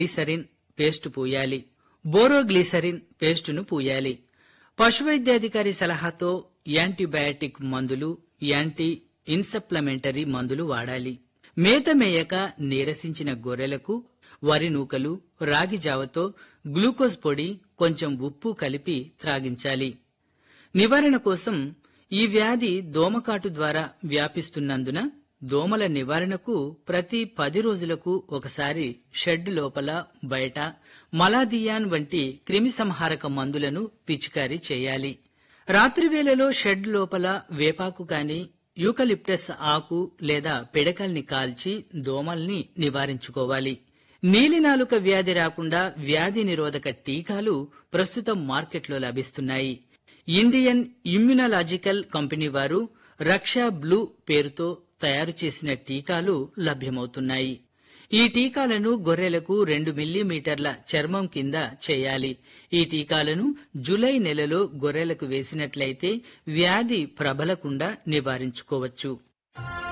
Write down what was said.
గ్లీసరిన్ paste పూయాలి బోరోగ్లీసరిన్ పేస్టును పూయాలి పశువైద్యాధికారి సలహాతో antibiotic మందులు anti ఇన్సప్లమెంటరీ మందులు వాడాలి మేత మేయక నీరసించిన గొర్రెలకు వరి నూకలు రాగి జావతో గ్లూకోజ్ పొడి కొంచెం ఉప్పు కలిపి త్రాగించాలి నివారణ కోసం ఈ వ్యాధి దోమకాటు ద్వారా వ్యాపిస్తున్నందున దోమల నివారణకు ప్రతి పది రోజులకు ఒకసారి షెడ్ లోపల బయట మలాదియాన్ వంటి క్రిమిసంహారక మందులను పిచికారీ చేయాలి రాత్రివేళలో షెడ్ లోపల వేపాకు కాని యూకలిప్టస్ ఆకు లేదా పిడకల్ని కాల్చి దోమల్ని నివారించుకోవాలి నీలినాలుక వ్యాధి రాకుండా వ్యాధి నిరోధక టీకాలు ప్రస్తుతం మార్కెట్లో లభిస్తున్నాయి ఇండియన్ ఇమ్యునలాజికల్ కంపెనీ వారు రక్షా బ్లూ పేరుతో తయారు చేసిన టీకాలు లభ్యమవుతున్నాయి ఈ టీకాలను గొర్రెలకు రెండు మిల్లీమీటర్ల చర్మం కింద చేయాలి ఈ టీకాలను జులై నెలలో గొర్రెలకు వేసినట్లయితే వ్యాధి ప్రబలకుండా నివారించుకోవచ్చు